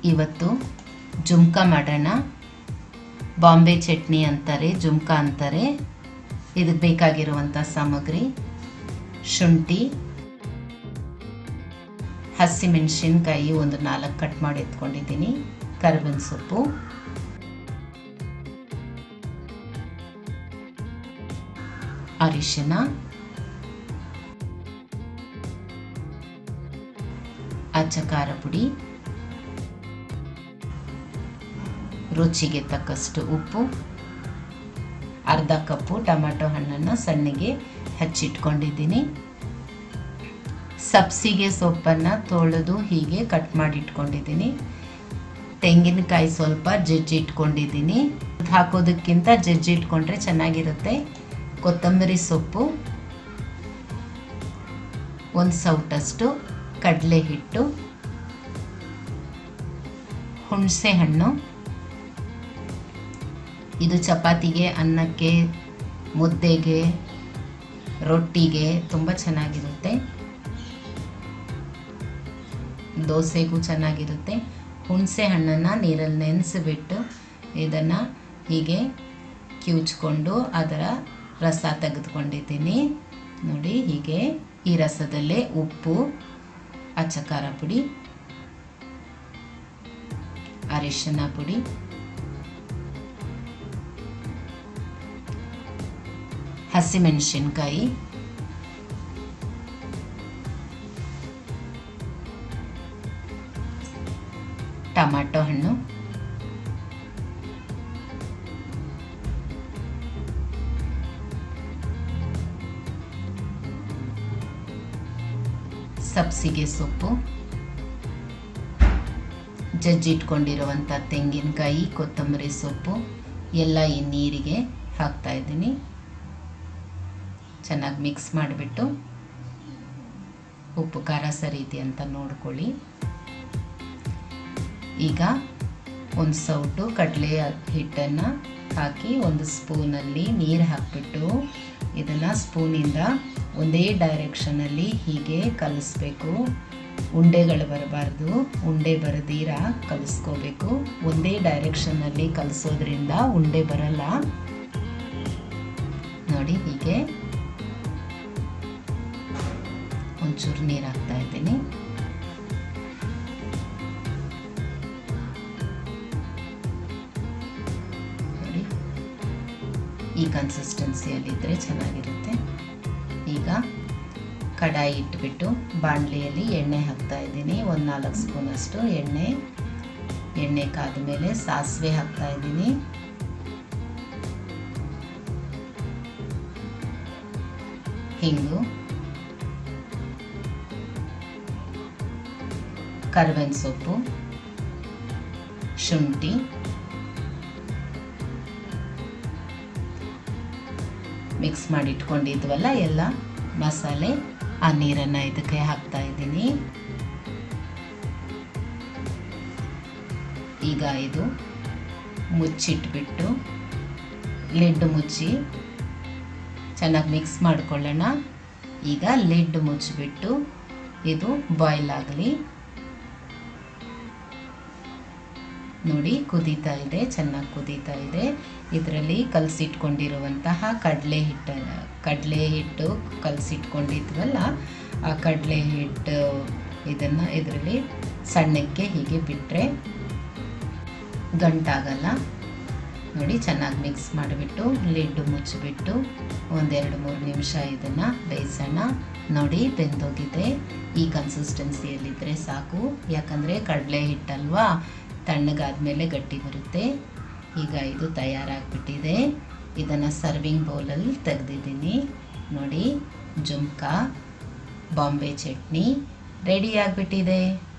ಇವತ್ತು ಜುಮ್ಕ ಮಾಡೋಣ ಬಾಂಬೆ ಚಟ್ನಿ ಅಂತಾರೆ ಜುಮ್ಕ ಅಂತಾರೆ ಇದಕ್ಕೆ ಬೇಕಾಗಿರುವಂಥ ಸಾಮಗ್ರಿ ಶುಂಠಿ ಹಸಿಮೆಣಸಿನ್ಕಾಯಿ ಒಂದು ನಾಲ್ಕು ಕಟ್ ಮಾಡಿ ಎತ್ಕೊಂಡಿದ್ದೀನಿ ಕರಿಬೇವಿನ ಸೊಪ್ಪು ಅರಿಶಿನ ಅಚ್ಚ ಖಾರ ಪುಡಿ ರುಚಿಗೆ ತಕ್ಕಷ್ಟು ಉಪ್ಪು ಅರ್ಧ ಕಪ್ಪು ಟೊಮೆಟೊ ಹಣ್ಣನ್ನು ಸಣ್ಣಗೆ ಹಚ್ಚಿಟ್ಕೊಂಡಿದ್ದೀನಿ ಸಬ್ಸಿಗೆ ಸೊಪ್ಪನ್ನು ತೊಳೆದು ಹೀಗೆ ಕಟ್ ಮಾಡಿ ಇಟ್ಕೊಂಡಿದ್ದೀನಿ ತೆಂಗಿನಕಾಯಿ ಸ್ವಲ್ಪ ಜಜ್ಜಿ ಇಟ್ಕೊಂಡಿದ್ದೀನಿ ಹಾಕೋದಕ್ಕಿಂತ ಜಜ್ಜಿ ಇಟ್ಕೊಂಡ್ರೆ ಚೆನ್ನಾಗಿರುತ್ತೆ ಕೊತ್ತಂಬರಿ ಸೊಪ್ಪು ಒಂದು ಸೌಟಷ್ಟು ಕಡಲೆ ಹಿಟ್ಟು ಹುಣಸೆ ಹಣ್ಣು ಇದು ಚಪಾತಿಗೆ ಅನ್ನಕ್ಕೆ ಮುದ್ದೆಗೆ ರೊಟ್ಟಿಗೆ ತುಂಬ ಚೆನ್ನಾಗಿರುತ್ತೆ ದೋಸೆಗೂ ಚೆನ್ನಾಗಿರುತ್ತೆ ಹುಣಸೆ ಹಣ್ಣನ್ನು ನೀರಲ್ಲಿ ನೆನೆಸಿಬಿಟ್ಟು ಇದನ್ನು ಹೀಗೆ ಕಿವುಚ್ಕೊಂಡು ಅದರ ರಸ ತೆಗೆದುಕೊಂಡಿದ್ದೀನಿ ನೋಡಿ ಹೀಗೆ ಈ ರಸದಲ್ಲೇ ಉಪ್ಪು ಅಚ್ಚಕಾರ ಪುಡಿ ಅರಿಶಿನ ಪುಡಿ ಹಸಿಮೆಣಸಿನ್ಕಾಯಿ ಟೊಮ್ಯಾಟೊ ಹಣ್ಣು ಸಬ್ಸಿಗೆ ಸೊಪ್ಪು ಜಜ್ಜಿಟ್ಕೊಂಡಿರುವಂಥ ತೆಂಗಿನಕಾಯಿ ಕೊತ್ತಂಬರಿ ಸೊಪ್ಪು ಎಲ್ಲ ಈ ನೀರಿಗೆ ಹಾಕ್ತಾ ಇದ್ದೀನಿ ಚೆನ್ನಾಗಿ ಮಿಕ್ಸ್ ಮಾಡಿಬಿಟ್ಟು ಉಪ್ಪು ಖಾರ ಸರಿ ಇದೆ ಅಂತ ನೋಡ್ಕೊಳ್ಳಿ ಈಗ ಒಂದು ಸೌಟು ಕಡಲೆ ಹಿಟ್ಟನ್ನು ಹಾಕಿ ಒಂದು ಸ್ಪೂನಲ್ಲಿ ನೀರು ಹಾಕಿಬಿಟ್ಟು ಇದನ್ನು ಸ್ಪೂನಿಂದ ಒಂದೇ ಡೈರೆಕ್ಷನಲ್ಲಿ ಹೀಗೆ ಕಲಿಸ್ಬೇಕು ಉಂಡೆಗಳು ಬರಬಾರ್ದು ಉಂಡೆ ಬರದೀರ ಕಲಿಸ್ಕೋಬೇಕು ಒಂದೇ ಡೈರೆಕ್ಷನ್ನಲ್ಲಿ ಕಲಿಸೋದ್ರಿಂದ ಉಂಡೆ ಬರಲ್ಲ ನೋಡಿ ಹೀಗೆ ಒಂಚೂರು ನೀರು ಹಾಕ್ತಾ ಇದ್ದೀನಿ ನೋಡಿ ಈ ಕನ್ಸಿಸ್ಟೆನ್ಸಿಯಲ್ಲಿದ್ದರೆ ಚೆನ್ನಾಗಿರುತ್ತೆ ಈಗ ಕಡಾಯಿ ಇಟ್ಬಿಟ್ಟು ಬಾಣಲಿಯಲ್ಲಿ ಎಣ್ಣೆ ಹಾಕ್ತಾ ಇದ್ದೀನಿ ಒಂದು ನಾಲ್ಕು ಸ್ಪೂನಷ್ಟು ಎಣ್ಣೆ ಎಣ್ಣೆ ಕಾದ ಮೇಲೆ ಸಾಸಿವೆ ಹಾಕ್ತಾ ಇದ್ದೀನಿ ಹಿಂಗು ಕರ್ಬೇವಿನ ಸೊಪ್ಪು ಶುಂಠಿ ಮಿಕ್ಸ್ ಮಾಡಿ ಇಟ್ಕೊಂಡಿದ್ವಲ್ಲ ಎಲ್ಲ ಮಸಾಲೆ ಆ ನೀರನ್ನು ಇದಕ್ಕೆ ಹಾಕ್ತಾ ಇದ್ದೀನಿ ಈಗ ಇದು ಮುಚ್ಚಿಟ್ಬಿಟ್ಟು ಲಿಡ್ ಮುಚ್ಚಿ ಚೆನ್ನಾಗಿ ಮಿಕ್ಸ್ ಮಾಡ್ಕೊಳ್ಳೋಣ ಈಗ ಲಿಡ್ ಮುಚ್ಚಿಬಿಟ್ಟು ಇದು ಬಾಯ್ಲ್ ಆಗಲಿ ನೋಡಿ ಕುದೀತಾ ಇದೆ ಚೆನ್ನಾಗಿ ಕುದೀತಾ ಇದೆ ಇದರಲ್ಲಿ ಕಲಸಿಟ್ಕೊಂಡಿರುವಂತಹ ಕಡಲೆ ಹಿಟ್ಟು ಕಡಲೆ ಹಿಟ್ಟು ಕಲಸಿಟ್ಕೊಂಡಿದ್ವಲ್ಲ ಆ ಕಡಲೆ ಹಿಟ್ಟು ಇದನ್ನು ಇದರಲ್ಲಿ ಸಣ್ಣಕ್ಕೆ ಹೀಗೆ ಬಿಟ್ಟರೆ ಗಂಟಾಗಲ್ಲ ನೋಡಿ ಚೆನ್ನಾಗಿ ಮಿಕ್ಸ್ ಮಾಡಿಬಿಟ್ಟು ಲಿಡ್ ಮುಚ್ಚಿಬಿಟ್ಟು ಒಂದೆರಡು ಮೂರು ನಿಮಿಷ ಇದನ್ನು ಬೇಯಿಸೋಣ ನೋಡಿ ಬೆಂದೋಗಿದೆ ಈ ಕನ್ಸಿಸ್ಟೆನ್ಸಿಯಲ್ಲಿದ್ದರೆ ಸಾಕು ಯಾಕಂದರೆ ಕಡಲೆ ಹಿಟ್ಟಲ್ವಾ ತಣ್ಣಗಾದ್ಮೇಲೆ ಗಟ್ಟಿ ಬರುತ್ತೆ ಈಗ ಇದು ತಯಾರಾಗಿಬಿಟ್ಟಿದೆ ಇದನ್ನು ಸರ್ವಿಂಗ್ ಬೌಲಲ್ಲಿ ತೆಗೆದಿದ್ದೀನಿ ನೋಡಿ ಜುಮ್ಕಾ ಬಾಂಬೆ ಚಟ್ನಿ ರೆಡಿ ಆಗಿಬಿಟ್ಟಿದೆ